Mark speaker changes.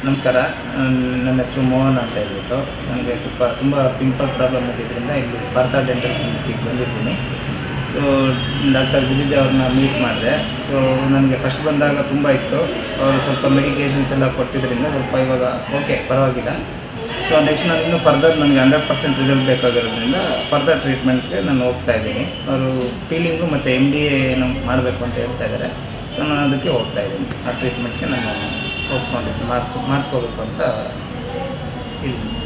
Speaker 1: ನಮಸ್ಕಾರ ನನ್- ನನ್ನ ಹೆಸರು ಮೋಹನ್ ಅಂತ ಹೇಳ್ಬಿಟ್ಟು ನನಗೆ ಸ್ವಲ್ಪ ತುಂಬ ಪಿಂಪಲ್ ಪ್ರಾಬ್ಲಮ್ ಇದ್ದಿದ್ದರಿಂದ ಇಲ್ಲಿ ಪಾರ್ಥ ಡೆಂಟಲ್ ಕ್ಲಿನಿಕ್ಕಿಗೆ ಬಂದಿದ್ದೀನಿ ಸೊ ಡಾಕ್ಟರ್ ಗಿರಿಜಾ ಅವ್ರನ್ನ ಮೀಟ್ ಮಾಡಿದೆ ಸೊ ನನಗೆ ಫಸ್ಟ್ ಬಂದಾಗ ತುಂಬ ಇತ್ತು ಅವರು ಸ್ವಲ್ಪ ಮೆಡಿಕೇಷನ್ಸ್ ಎಲ್ಲ ಕೊಟ್ಟಿದ್ದರಿಂದ ಸ್ವಲ್ಪ ಇವಾಗ ಓಕೆ ಪರವಾಗಿಲ್ಲ ಸೊ ನೆಕ್ಸ್ಟ್ ನಾನು ಇನ್ನೂ ಫರ್ದರ್ ನನಗೆ ಹಂಡ್ರೆಡ್ ಪರ್ಸೆಂಟ್ ರಿಸಲ್ಟ್ ಬೇಕಾಗಿರೋದ್ರಿಂದ ಫರ್ದರ್ ಟ್ರೀಟ್ಮೆಂಟ್ಗೆ ನಾನು ಹೋಗ್ತಾ ಇದ್ದೀನಿ ಅವರು ಫೀಲಿಂಗು ಮತ್ತು ಎಮ್ ಡಿ ಎ ಮಾಡಬೇಕು ಅಂತ ಹೇಳ್ತಾ ಇದ್ದಾರೆ ಸೊ ನಾನು ಅದಕ್ಕೆ ಹೋಗ್ತಾ ಇದ್ದೀನಿ ಆ ಟ್ರೀಟ್ಮೆಂಟ್ಗೆ ನಾನು ಒಪ್ಕೊಂಡಿದ್ದೀನಿ ಮಾಡ್ಕೊ ಮಾಡಿಸ್ಕೋಬೇಕು ಅಂತ ಇದ್ದೀನಿ